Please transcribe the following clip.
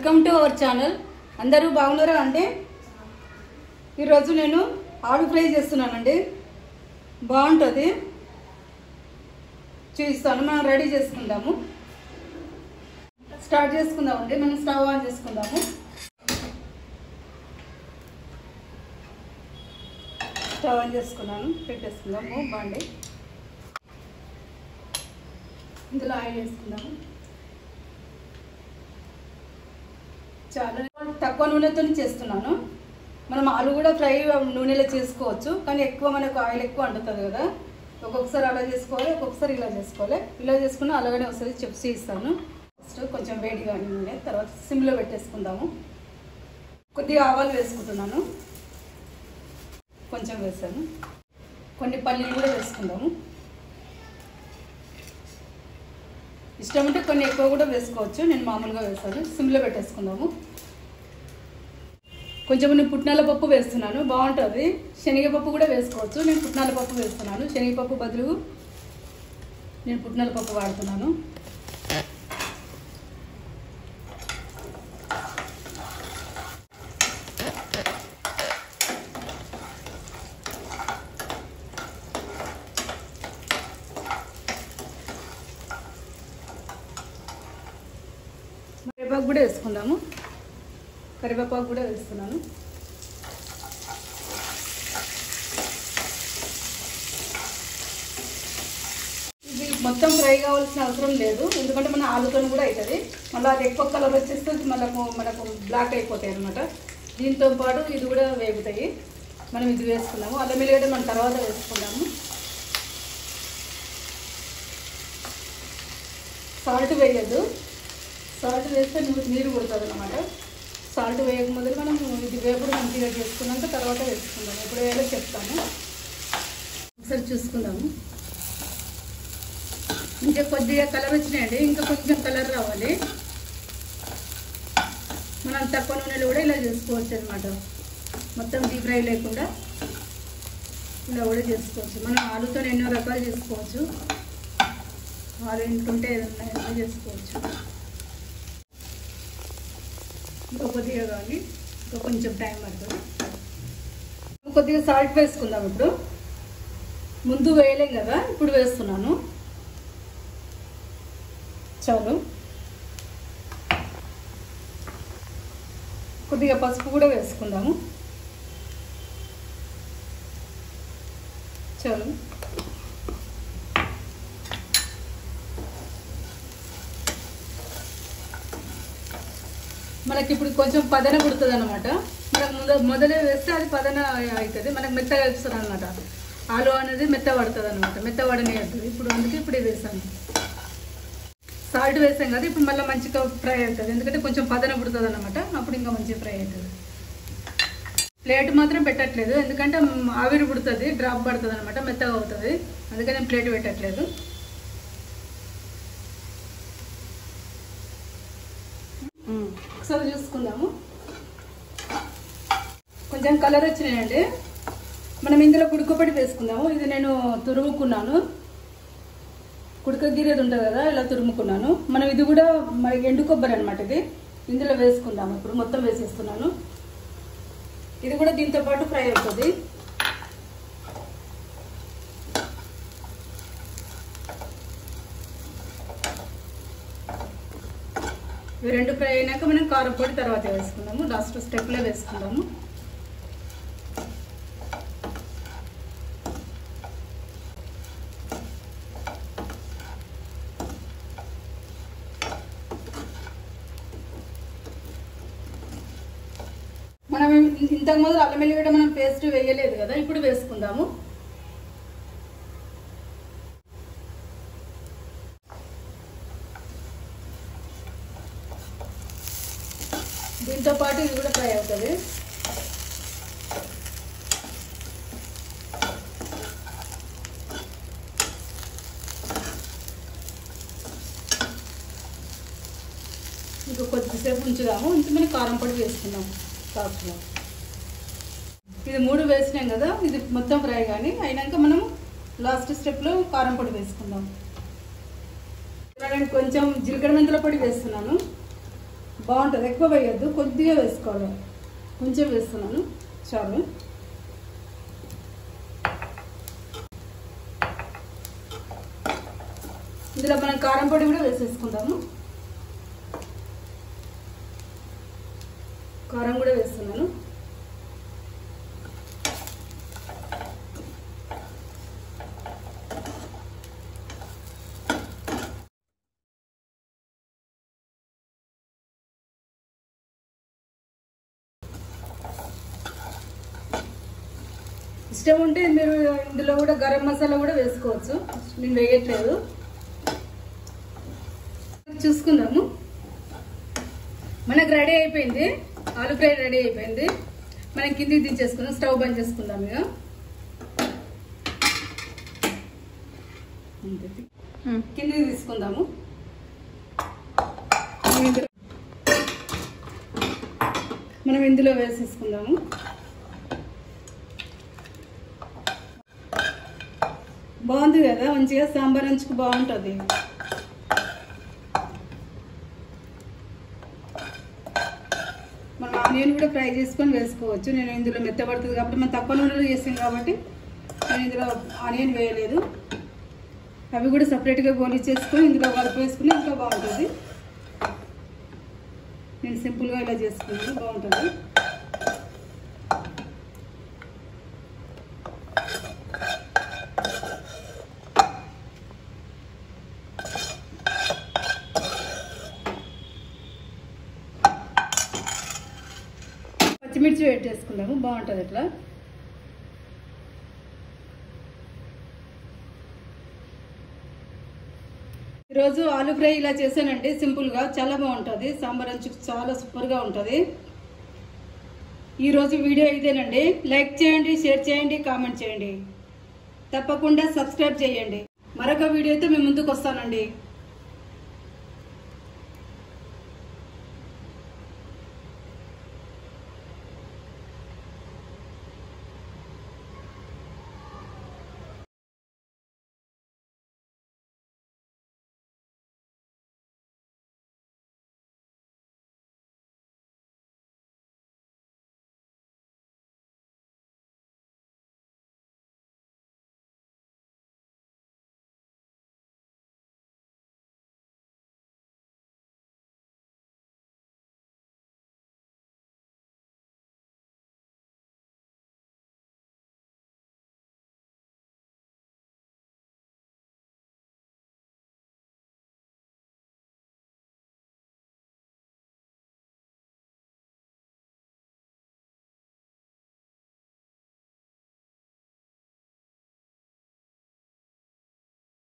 welcome to our channel అందరూ బాగున్నారా అండి ఈరోజు నేను ఆలు ఫ్రై చేస్తున్నానండి బాగుంటుంది చూపిస్తాను మనం రెడీ చేసుకుందాము స్టార్ట్ చేసుకుందామండి మనం స్టవ్ ఆన్ చేసుకుందాము స్టవ్ ఆన్ చేసుకున్నాను పెట్టేసుకుందాము బాండి ఇందులో ఆయిల్ వేసుకుందాము చాలా తక్కువ నూనెతో చేస్తున్నాను మనం ఆలు కూడా ఫ్రై నూనెలో చేసుకోవచ్చు కానీ ఎక్కువ మనకు ఆయిల్ ఎక్కువ అంటుతుంది కదా ఒక్కొక్కసారి అలా చేసుకోవాలి ఒక్కొక్కసారి ఇలా చేసుకోవాలి ఇలా చేసుకున్నా అలాగనే వస్తుంది చెప్పి ఇస్తాను ఫస్ట్ కొంచెం వేడిగా నూనె తర్వాత సిమ్లో పెట్టేసుకుందాము కొద్దిగా ఆవాలు వేసుకుంటున్నాను కొంచెం వేసాను కొన్ని పల్లీలు కూడా వేసుకుందాము ఇష్టం ఉంటే కొన్ని ఎక్కువ కూడా వేసుకోవచ్చు నేను మామూలుగా వేస్తాను సిమ్లో పెట్టేసుకుందాము కొంచెం నేను పుట్నాల పప్పు వేస్తున్నాను బాగుంటుంది శనగపప్పు కూడా వేసుకోవచ్చు నేను పుట్నాల పప్పు వేస్తున్నాను శనగపప్పు బదులు నేను పుట్నాల పప్పు వాడుతున్నాను కరివేపాకు కూడా వేసుకుందాము కరివేపాకు కూడా వేస్తున్నాను ఇది మొత్తం ఫ్రై కావాల్సిన అవసరం లేదు ఎందుకంటే మన ఆలుతో కూడా అవుతుంది మళ్ళీ అది ఎక్కువ కలర్ వచ్చేస్తే మనకు మనకు బ్లాక్ అయిపోతాయి అనమాట దీంతో పాటు ఇది కూడా వేగుతాయి మనం ఇది వేసుకున్నాము అల్లం వెల్లిగడ్డ మనం తర్వాత వేసుకున్నాము సాల్ట్ వేయద్దు సాల్ట్ వేస్తే నీరు నీరు కుడుతుంది అనమాట సాల్ట్ వేయక మొదలు మనం ఇది వేపుడు మంచిగా చేసుకున్నాక తర్వాత వేసుకుందాం ఎప్పుడు వేయాలో చెప్తాను ఒకసారి చూసుకుందాము ఇంకా కొద్దిగా కలర్ వచ్చినాయండి ఇంకా కొంచెం కలర్ రావాలి మనం తక్కువ నూనెలో కూడా ఇలా చేసుకోవచ్చు అనమాట మొత్తం డీప్ ఫ్రై లేకుండా ఇలా కూడా చేసుకోవచ్చు మనం ఆలుతో ఎన్నో రకాలు చేసుకోవచ్చు ఆలు ఇంటుంటే ఏదన్నా ఏదైనా చేసుకోవచ్చు ఇంకా కొద్దిగా కానీ ఇంకా కొంచెం టైం పడుతుంది కొద్దిగా సాల్ట్ వేసుకుందాం ఇప్పుడు ముందు వేయలేం కదా ఇప్పుడు వేస్తున్నాను చాలు కొద్దిగా పసుపు కూడా వేసుకుందాము చాలు మనకి ఇప్పుడు కొంచెం పదన పుడుతుంది అనమాట మనకు ముంద మొదలే వేస్తే అది పదన అవుతుంది మనకు మెత్తగా వేస్తుంది అనమాట ఆలు అనేది మెత్త పడుతుంది అనమాట మెత్త పడనేస్తుంది ఇప్పుడు అందుకే ఇప్పుడే వేసాను సాల్ట్ వేసాం కదా ఇప్పుడు మళ్ళీ మంచిగా ఫ్రై అవుతుంది ఎందుకంటే కొంచెం పదన పుడుతుంది అనమాట అప్పుడు ఇంకా మంచిగా ఫ్రై అవుతుంది ప్లేట్ మాత్రం పెట్టట్లేదు ఎందుకంటే ఆవిరి పుడుతుంది డ్రాప్ పడుతుంది అనమాట మెత్తగా అవుతుంది అందుకే నేను ప్లేట్ పెట్టట్లేదు ఒకసారి చూసుకుందాము కొంచెం కలర్ వచ్చినాయండి మనం ఇందులో కుడుకపొడి వేసుకుందాము ఇది నేను తురుముకున్నాను కుడుక గిరేది ఉంటుంది కదా ఇలా తురుముకున్నాను మనం ఇది కూడా మరి ఎండు కొబ్బరి అనమాట ఇది ఇందులో వేసుకుందాము ఇప్పుడు మొత్తం వేసేస్తున్నాను ఇది కూడా దీంతో పాటు ఫ్రై అవుతుంది ఇవి రెండు ఫ్రై అయినాక మనం కారం పొడి తర్వాత వేసుకుందాము లాస్ట్ స్టెప్లో వేసుకుందాము మనం ఇంతకు ముందు అల్లం వెల్లిగడ్డ మనం పేస్ట్ వేయలేదు కదా ఇప్పుడు వేసుకుందాము దీంతో పాటు ఇది కూడా ఫ్రై అవుతుంది ఇంకా కొద్దిసేపు ఉంచుదాము ఇంత మనం కారం పొడి వేసుకుందాము సాఫ్ట్లో ఇది మూడు వేసినాం కదా ఇది మొత్తం ఫ్రై కానీ అయినాక మనం లాస్ట్ స్టెప్లో కారం పొడి వేసుకుందాం నేను కొంచెం జీలకర్ర మెంతుల పొడి వేస్తున్నాను బాగుంటుంది ఎక్కువ వేయొద్దు కొద్దిగా వేసుకోవాలి కొంచెం వేస్తున్నాను చాలు ఇందులో మనం కారం పొడి కూడా వేసేసుకుందాము కారం కూడా వేస్తున్నాను ఇష్టం ఉంటే మీరు ఇందులో కూడా గరం మసాలా కూడా వేసుకోవచ్చు నేను వేయట్లేదు చూసుకుందాము మనకు రెడీ అయిపోయింది ఆలు ఫ్రై రెడీ అయిపోయింది మనం కిందికి దించేసుకుందాం స్టవ్ బంద్ చేసుకుందాం ఇక కిందికి తీసుకుందాము మనం ఇందులో- మనం ఇందులో వేసేసుకుందాము బాగుంది కదా మంచిగా సాంబార్ అంచుకు బాగుంటుంది మనం ఆనియన్ కూడా ఫ్రై చేసుకొని వేసుకోవచ్చు నేను ఇందులో మెత్తబడుతుంది కాబట్టి మనం తక్కువ నూనెలో చేసాం కాబట్టి నేను ఇందులో ఆనియన్ వేయలేదు అవి కూడా సపరేట్గా గోలి చేసుకొని ఇందులో కలిపి వేసుకుని ఇంకా బాగుంటుంది నేను సింపుల్గా ఇలా చేసుకున్నాను బాగుంటుంది పచ్చిమిర్చి పెట్టేసుకుందాము బాగుంటుంది అట్లా ఈరోజు ఆలు ఫ్రై ఇలా చేశానండి సింపుల్గా చాలా బాగుంటుంది సాంబార్ అంచుకు చాలా సూపర్గా ఉంటుంది ఈరోజు వీడియో ఇదేనండి లైక్ చేయండి షేర్ చేయండి కామెంట్ చేయండి తప్పకుండా సబ్స్క్రైబ్ చేయండి మరొక వీడియోతో మేము ముందుకు వస్తానండి